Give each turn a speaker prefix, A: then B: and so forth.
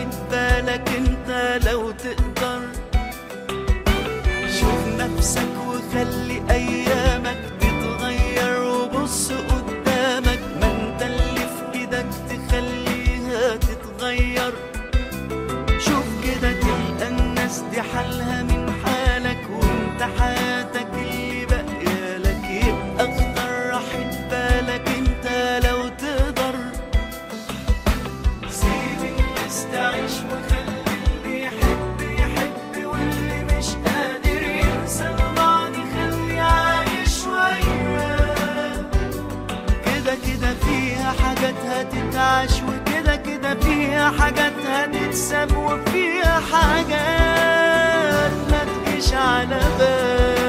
A: بالك انت لو تقدر شوف نفسك وخلي ايامك تتغير وبص قدامك ما انت اللي في ايدك تخليها تتغير شوف كده تلقى الناس دي حالها من حالك وانت حياتك اللي بقيالك يبقى اختار راحة بالك انت لو تقدر سيب الناس تعيش وخلي اللي يحب يحب واللي مش قادر ينسى الماضي خليه عايش شوية كده كده فيها حاجات هتتعاش وكده كده فيها حاجات هتتساب وفيها حاجات ما تجيش على بال